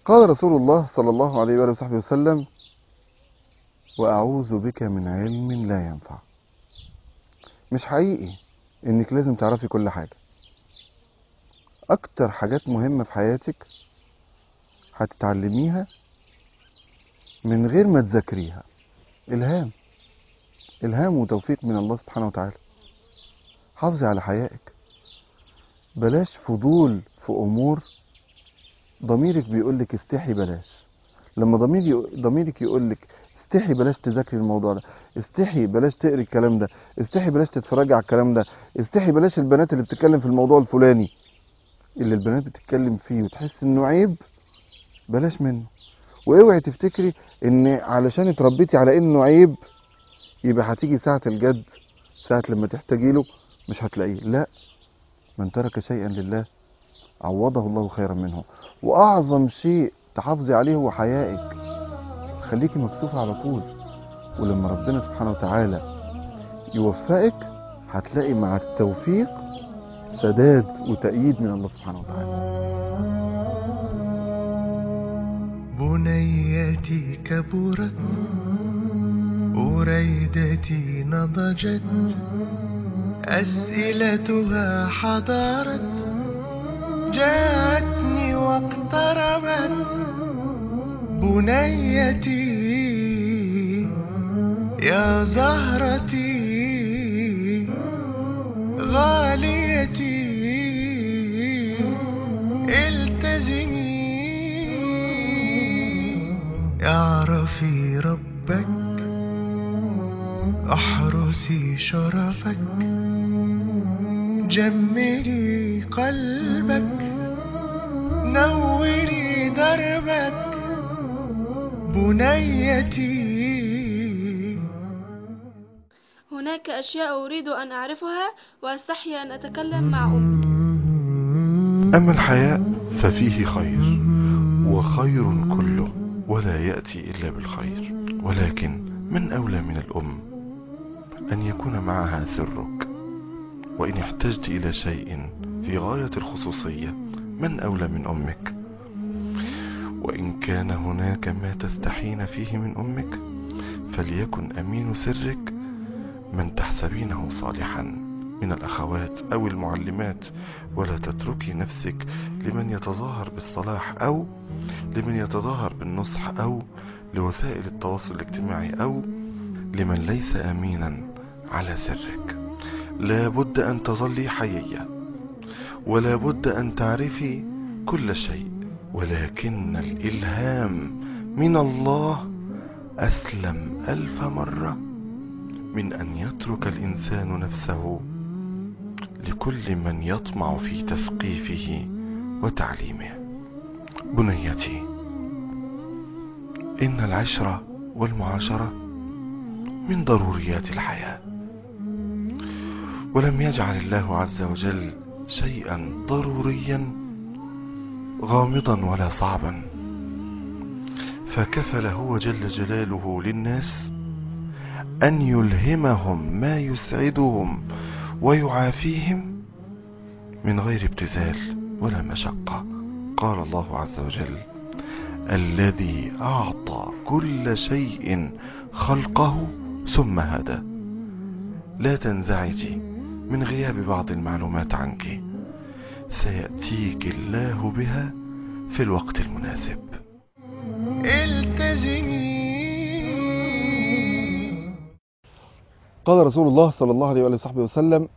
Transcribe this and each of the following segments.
قال رسول الله صلى الله عليه وآله وصحبه وسلم وأعوذ بك من علم لا ينفع مش حقيقي إنك لازم تعرفي كل حاجة أكتر حاجات مهمة في حياتك هتتعلميها من غير ما تذاكريها إلهام إلهام وتوفيق من الله سبحانه وتعالى حافظي على حيائك بلاش فضول في أمور ضميرك بيقولك استحي بلاش لما ضميري ضميرك يقولك استحي بلاش تذاكري الموضوع ده استحي بلاش تقري الكلام ده استحي بلاش تتفرجي على الكلام ده استحي بلاش البنات اللي بتتكلم في الموضوع الفلاني اللي البنات بتتكلم فيه وتحس انه عيب بلاش منه واوعي تفتكري ان علشان اتربيتي على انه عيب يبقى هتيجي ساعة الجد ساعة لما تحتاجي له مش هتلاقيه لا من ترك شيئا لله عوضه الله خيرا منه واعظم شيء تحافظي عليه هو حيائك خليكي مكسوفة على طول ولما ربنا سبحانه وتعالى يوفقك هتلاقي مع التوفيق سداد وتأييد من الله سبحانه وتعالى بنيتي كبرت أريدتي نضجت أسئلتها حضارت جاءتني واقتربت بنيتي يا زهرتي غاليتي التزمي اعرفي ربك احرسي شرفك جملي قلبك نوري دربك بنيتي هناك أشياء أريد أن أعرفها وأستحي أن أتكلم مع أمي أما الحياء ففيه خير وخير كله ولا يأتي إلا بالخير ولكن من أولى من الأم أن يكون معها سرك وإن احتجت إلى شيء في غاية الخصوصية من أولى من أمك وإن كان هناك ما تستحين فيه من أمك فليكن أمين سرك من تحسبينه صالحا من الأخوات أو المعلمات ولا تتركي نفسك لمن يتظاهر بالصلاح أو لمن يتظاهر بالنصح أو لوسائل التواصل الاجتماعي أو لمن ليس أمينا على سرك لا بد أن تظلي حيية ولا بد أن تعرفي كل شيء ولكن الإلهام من الله أسلم ألف مرة من أن يترك الإنسان نفسه لكل من يطمع في تثقيفه وتعليمه بنيتي إن العشرة والمعاشرة من ضروريات الحياة ولم يجعل الله عز وجل شيئا ضروريا غامضا ولا صعبا فكفل هو جل جلاله للناس أن يلهمهم ما يسعدهم ويعافيهم من غير ابتذال ولا مشقة قال الله عز وجل الذي أعطى كل شيء خلقه ثم هدى لا تنزعجي من غياب بعض المعلومات عنك سيأتيك الله بها في الوقت المناسب التزمي قال رسول الله صلى الله عليه وآله وصحبه وسلم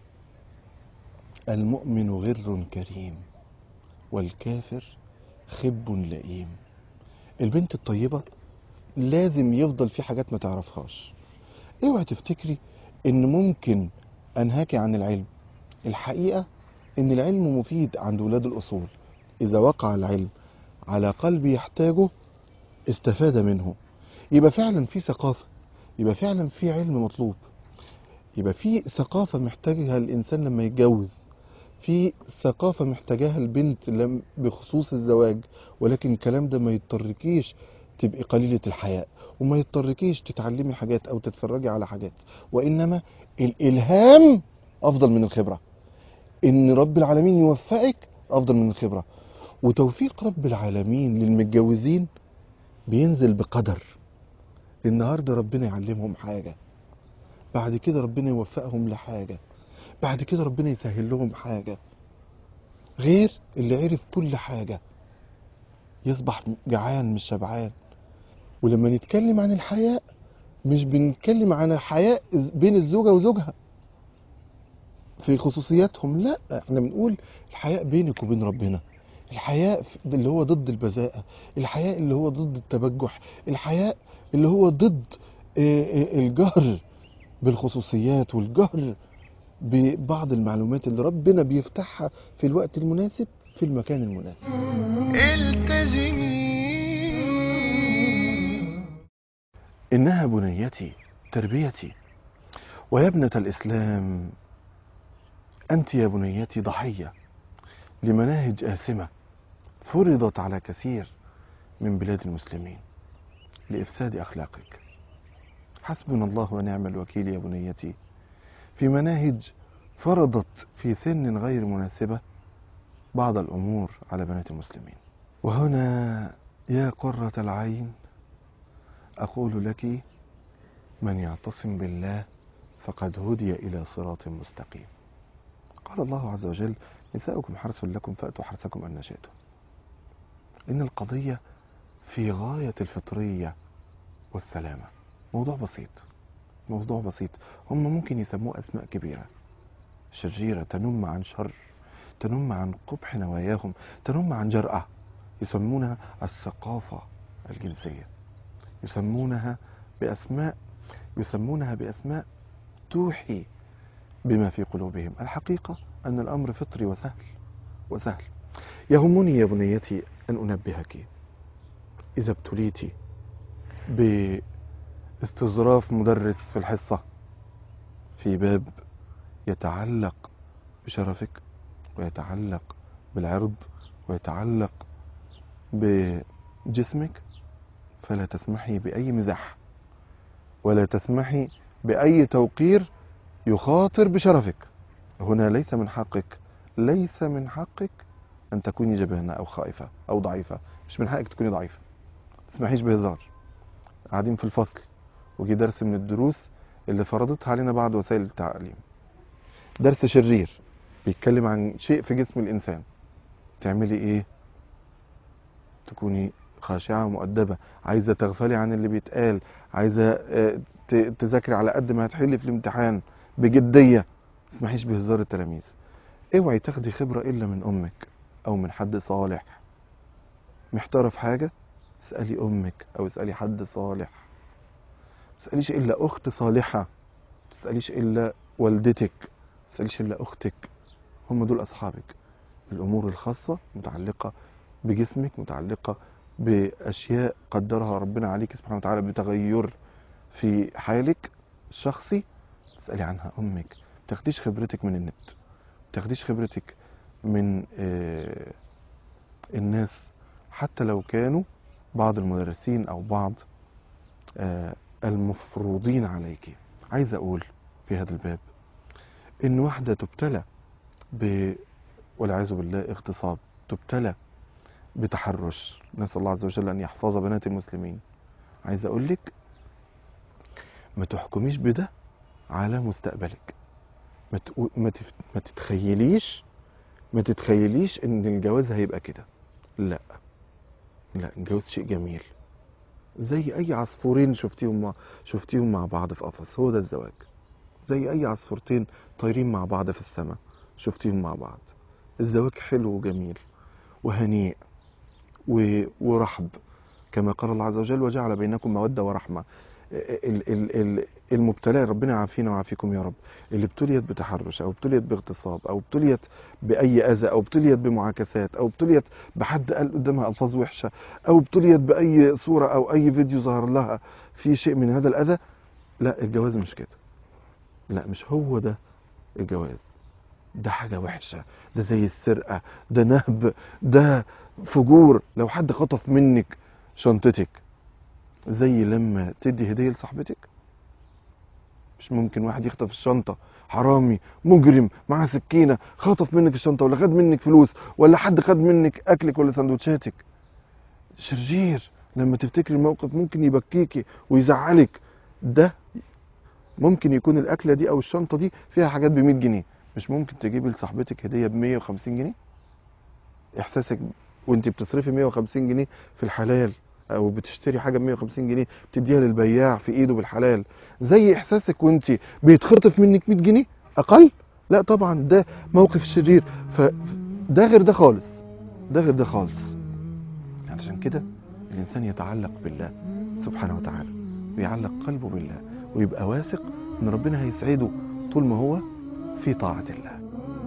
المؤمن غر كريم والكافر خب لئيم البنت الطيبة لازم يفضل في حاجات ما تعرفهاش اوعي تفتكري ان ممكن انهاكي عن العلم الحقيقة ان العلم مفيد عند ولاد الاصول اذا وقع العلم على قلب يحتاجه استفاد منه يبقى فعلا في ثقافة يبقى فعلا في علم مطلوب يبقى في ثقافة محتاجها الإنسان لما يتجوز في ثقافة محتاجاها البنت لم بخصوص الزواج ولكن الكلام ده ما يضطركيش تبقي قليلة الحياء وما يضطركيش تتعلمي حاجات أو تتفرجي على حاجات وإنما الإلهام أفضل من الخبرة إن رب العالمين يوفقك أفضل من الخبرة وتوفيق رب العالمين للمتجوزين بينزل بقدر النهارده ربنا يعلمهم حاجة بعد كده ربنا يوفقهم لحاجة بعد كده ربنا يسهل لهم حاجة غير اللي عرف كل حاجة يصبح جعان مش شبعان ولما نتكلم عن الحياء مش بنتكلم عن الحياء بين الزوجة وزوجها في خصوصياتهم لا احنا بنقول الحياء بينك وبين ربنا الحياء اللي هو ضد البذاءة الحياء اللي هو ضد التبجح الحياء اللي هو ضد آه، آه، الجهر بالخصوصيات والجهر ببعض المعلومات اللي ربنا بيفتحها في الوقت المناسب في المكان المناسب التزمي إنها بنيتي تربيتي ويا ابنة الإسلام أنت يا بنيتي ضحية لمناهج آثمة فرضت على كثير من بلاد المسلمين لإفساد أخلاقك حسبنا الله ونعم الوكيل يا بنيتي في مناهج فرضت في سن غير مناسبة بعض الأمور على بنات المسلمين وهنا يا قرة العين أقول لك من يعتصم بالله فقد هدي إلى صراط مستقيم قال الله عز وجل نساؤكم حرث لكم فأتوا حرثكم أن شئتم إن القضية في غاية الفطرية والسلامة موضوع بسيط موضوع بسيط هم ممكن يسموه أسماء كبيرة شريرة تنم عن شر تنم عن قبح نواياهم تنم عن جرأة يسمونها الثقافة الجنسية يسمونها بأسماء يسمونها بأسماء توحي بما في قلوبهم الحقيقة أن الأمر فطري وسهل وسهل يهمني يا بنيتي أن أنبهك إذا ابتليت باستظراف مدرس في الحصة في باب يتعلق بشرفك ويتعلق بالعرض ويتعلق بجسمك فلا تسمحي بأي مزاح ولا تسمحي بأي توقير يخاطر بشرفك هنا ليس من حقك ليس من حقك أن تكوني جبانة أو خائفة أو ضعيفة مش من حقك تكوني ضعيفة ما تسمحيش بهزار قاعدين في الفصل وجي درس من الدروس اللي فرضتها علينا بعض وسائل التعليم درس شرير بيتكلم عن شيء في جسم الإنسان تعملي إيه تكوني خاشعة ومؤدبة عايزة تغفلي عن اللي بيتقال عايزة آه، ت- تذاكري على قد ما هتحلي في الامتحان بجدية ما تسمحيش بهزار التلاميذ اوعي تاخدي خبرة إلا من أمك أو من حد صالح محتارة في حاجة اسألي أمك أو اسألي حد صالح ما تسأليش إلا أخت صالحة ما تسأليش إلا والدتك ما تسأليش إلا أختك هم دول أصحابك الأمور الخاصة متعلقة بجسمك متعلقة بأشياء قدرها ربنا عليك سبحانه وتعالى بتغير في حالك الشخصي تسألي عنها أمك ما تاخديش خبرتك من النت ما تاخديش خبرتك من آه، الناس حتى لو كانوا بعض المدرسين أو بعض آه، المفروضين عليك عايز أقول في هذا الباب إن واحدة تبتلى ب والعياذ بالله اغتصاب تبتلى بتحرش نسأل الله عز وجل أن يحفظ بنات المسلمين عايز أقول لك ما تحكميش بده على مستقبلك ما, تقو... ما, تف... ما تتخيليش ما تتخيليش ان الجواز هيبقى كده لا لا الجواز شيء جميل زي اي عصفورين شفتيهم مع... شفتيهم مع بعض في قفص هو ده الزواج زي اي عصفورتين طايرين مع بعض في السماء شفتيهم مع بعض الزواج حلو وجميل وهنيء و... ورحب كما قال الله عز وجل وجعل بينكم مودة ورحمة ال- ال- ال- المبتلى ربنا يعافينا ويعافيكم يا رب اللي ابتليت بتحرش او ابتليت باغتصاب او ابتليت باي اذى او ابتليت بمعاكسات او ابتليت بحد قال قدامها الفاظ وحشه او ابتليت باي صوره او اي فيديو ظهر لها في شيء من هذا الاذى لا الجواز مش كده لا مش هو ده الجواز ده حاجة وحشة ده زي السرقة ده نهب ده فجور لو حد خطف منك شنطتك زي لما تدي هدية لصاحبتك مش ممكن واحد يخطف الشنطة حرامي مجرم معاه سكينة خطف منك الشنطة ولا خد منك فلوس ولا حد خد منك أكلك ولا سندوتشاتك شرير لما تفتكر الموقف ممكن يبكيكي ويزعلك ده ممكن يكون الأكلة دي أو الشنطة دي فيها حاجات ب 100 جنيه مش ممكن تجيبي لصاحبتك هدية ب 150 جنيه إحساسك وانت بتصرفي 150 جنيه في الحلال او بتشتري حاجه ب 150 جنيه بتديها للبياع في ايده بالحلال زي احساسك وانت بيتخطف منك 100 جنيه اقل لا طبعا ده موقف شرير فده غير ده خالص ده غير ده خالص علشان كده الانسان يتعلق بالله سبحانه وتعالى ويعلق قلبه بالله ويبقى واثق ان ربنا هيسعده طول ما هو في طاعه الله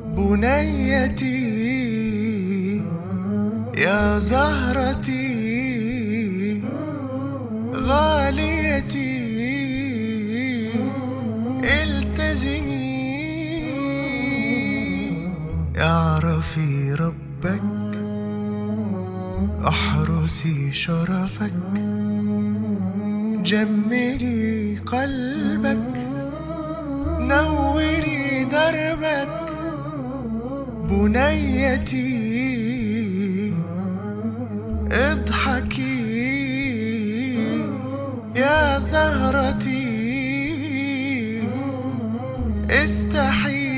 بنيتي يا زهرتي غاليتي التزمي اعرفي ربك احرسي شرفك جملي قلبك نوري دربك بنيتي اضحكي يا زهرتي استحي